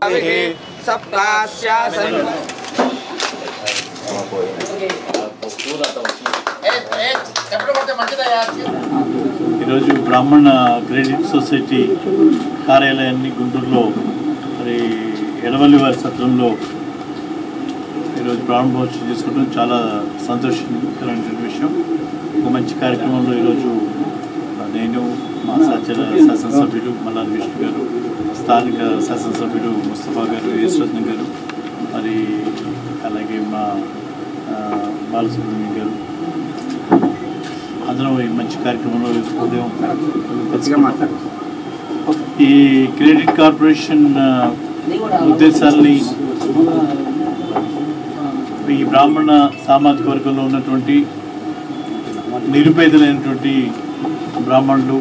कविः सप्तास्यासन् ఈరోజు బ్రాహ్మణ క్రెడిట్ సొసైటీ కార్యాలయాన్ని గుంటూరులో మరి ఎడవల్లి వారి సత్రంలో ఈరోజు ప్రారంభోత్సవం చేసుకోవడం చాలా సంతోషకరమైన విషయం ఒక మంచి కార్యక్రమంలో ఈరోజు నేను మా సహచర శాసనసభ్యులు మల్లారి విష్ణు గారు స్థానిక శాసనసభ్యులు ముస్తఫా గారు యేశ్వరత్న గారు మరి అలాగే మా ఆ, బాలసుబ్రహ్మణ్యం గారు అందరం ఈ మంచి కార్యక్రమంలో ఉదయం ఈ క్రెడిట్ కార్పొరేషన్ ఆ, ఉద్దేశాలని ఈ బ్రాహ్మణ సామాజిక వర్గంలో ఉన్నటువంటి నిరుపేదలైనటువంటి బ్రాహ్మణులు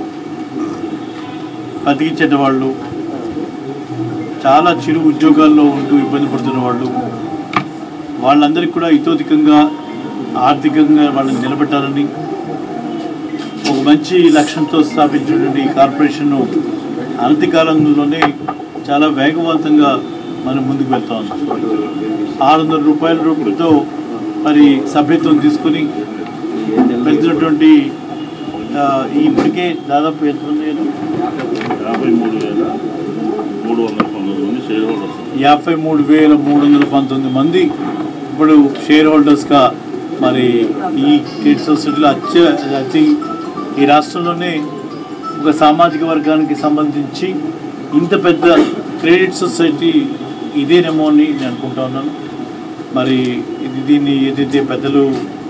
బతికించేట వాళ్ళు చాలా చిరు ఉద్యోగాల్లో ఉంటూ ఇబ్బంది పడుతున్న వాళ్ళు వాళ్ళందరికీ కూడా ఇతోధికంగా ఆర్థికంగా వాళ్ళని నిలబెట్టాలని ఒక మంచి లక్ష్యంతో స్థాపించినటువంటి ఈ కార్పొరేషన్ అనతి కాలంలోనే చాలా వేగవంతంగా మనం ముందుకు వెళ్తా ఉన్నాం ఆరు వందల రూపాయల రూపాయలతో మరి సభ్యత్వం తీసుకుని వెళ్తున్నటువంటి ఆ, ఈ ఇప్పటికే దాదాపు ఎంత ఉంది యాభై మూడు వేల మూడు వందల పంతొమ్మిది మంది షేర్ హోల్డర్స్ యాభై మూడు వేల మూడు వందల పంతొమ్మిది మంది ఇప్పుడు షేర్ హోల్డర్స్గా మరి ఈ క్రెడిట్ సొసైటీలో అత్య అతి ఈ రాష్ట్రంలోనే ఒక సామాజిక వర్గానికి సంబంధించి ఇంత పెద్ద క్రెడిట్ సొసైటీ ఇదేనేమో అని నేను అనుకుంటా ఉన్నాను మరి ఇది దీన్ని ఏదైతే పెద్దలు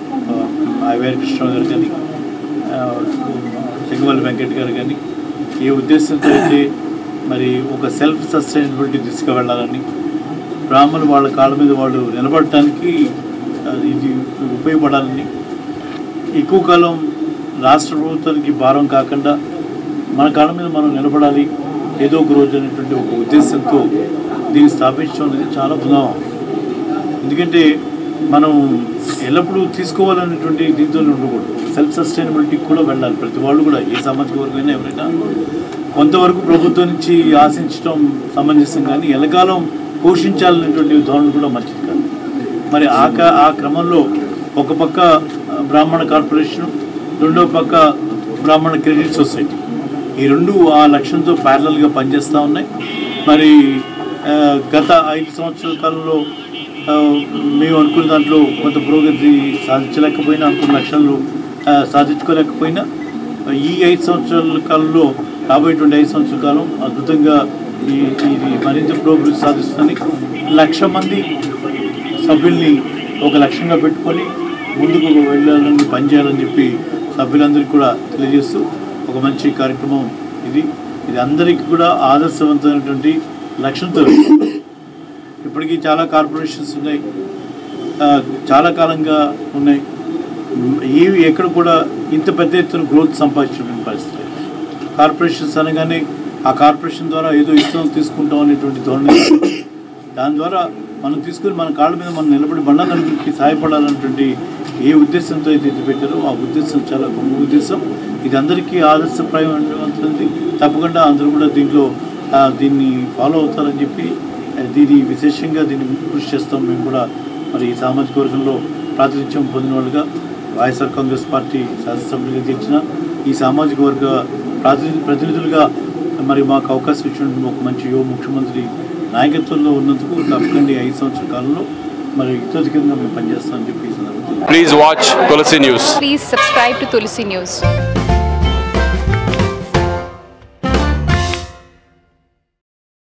ఐవేర్ కృష్ణ గారు కానీ ఆ, చెంగవల్లి వెంకట్ గారు కానీ ఏ ఉద్దేశంతో అయితే మరి ఒక సెల్ఫ్ సస్టైనబిలిటీ తీసుకువెళ్ళాలని బ్రాహ్మణులు వాళ్ళ కాళ్ళ మీద వాళ్ళు నిలబడటానికి ఆ, ఇది ఉపయోగపడాలని ఎక్కువ కాలం రాష్ట్ర ప్రభుత్వానికి భారం కాకుండా మన కాళ్ళ మీద మనం నిలబడాలి ఏదో ఒక రోజు అనేటువంటి ఒక ఉద్దేశంతో దీన్ని స్థాపించడం అనేది చాలా బృందావం ఎందుకంటే మనం ఎల్లప్పుడూ తీసుకోవాలనేటువంటి దీంతో ఉండకూడదు సెల్ఫ్ సస్టైనబిలిటీకి కూడా వెళ్ళాలి ప్రతి వాళ్ళు కూడా ఏ సామాజిక వర్గమైనా ఎవరైనా కొంతవరకు ప్రభుత్వం నుంచి ఆశించడం సమంజసం కానీ ఎలకాలం పోషించాలనేటువంటి ధోరణి కూడా మంచిది కాదు మరి ఆ క- ఆ క్రమంలో ఒక పక్క ఆ, బ్రాహ్మణ కార్పొరేషన్ రెండో పక్క బ్రాహ్మణ క్రెడిట్ సొసైటీ ఈ రెండు ఆ లక్ష్యంతో ప్యారలల్గా పనిచేస్తూ ఉన్నాయి మరి ఆ, గత ఐదు సంవత్సరాల కాలంలో ఆ, మేము అనుకున్న దాంట్లో కొంత పురోగతి సాధించలేకపోయినా అనుకున్న లక్ష్యాలు ఆ, సాధించుకోలేకపోయినా ఈ ఐదు సంవత్సరాల కాలంలో రాబోయేటువంటి ఐదు సంవత్సరాల కాలం అద్భుతంగా ఈ ఇది మరింత పురోగతి సాధిస్తుందని లక్ష మంది సభ్యుల్ని ఒక లక్ష్యంగా పెట్టుకొని ముందుకు వెళ్ళాలని పనిచేయాలని చెప్పి సభ్యులందరికీ కూడా తెలియజేస్తూ ఒక మంచి కార్యక్రమం ఇది ఇది అందరికీ కూడా ఆదర్శవంతమైనటువంటి లక్ష్యంతో ఇప్పటికీ చాలా కార్పొరేషన్స్ ఉన్నాయి ఆ, చాలా కాలంగా ఉన్నాయి ఏవి ఎక్కడ కూడా ఇంత పెద్ద ఎత్తున గ్రోత్ సంపాదించిన పరిస్థితి లేదు. కార్పొరేషన్స్ అనగానే ఆ కార్పొరేషన్ ద్వారా ఏదో ఇస్తాం తీసుకుంటాం అనేటువంటి ధోరణి కాదు. దాని ద్వారా మనం తీసుకుని మన కాళ్ళ మీద మనం నిలబడి బండ నలుగురికి సహాయపడాలన్నటువంటి ఏ ఉద్దేశంతో అయితే ఇది పెట్టారో ఆ ఉద్దేశం చాలా గొప్ప ఉద్దేశం ఇది అందరికీ ఆదర్శప్రాయమైనటువంటి తప్పకుండా అందరూ కూడా దీంట్లో ఆ, దీన్ని ఫాలో అవుతారని చెప్పి ఆ, దీన్ని విశేషంగా దీన్ని కృషి చేస్తాం మేము కూడా మరి ఈ సామాజిక వర్గంలో ప్రాతినిధ్యం పొందిన వాళ్ళుగా వైఎస్ఆర్ కాంగ్రెస్ పార్టీ శాసనసభ్యులుగా గెలిచిన ఈ సామాజిక వర్గ ప్రాతినిధి ప్రతినిధులుగా మరి మాకు అవకాశం ఇచ్చినటువంటి ఒక మంచి యువ ముఖ్యమంత్రి నాయకత్వంలో ఉన్నందుకు తప్పకుండా ఈ ఐదు సంవత్సరాల కాలంలో మరి ఇతోధికంగా మేము పనిచేస్తామని చెప్పి ఈ సందర్భంగా Please watch Tulsi News. Please subscribe to Tulsi News.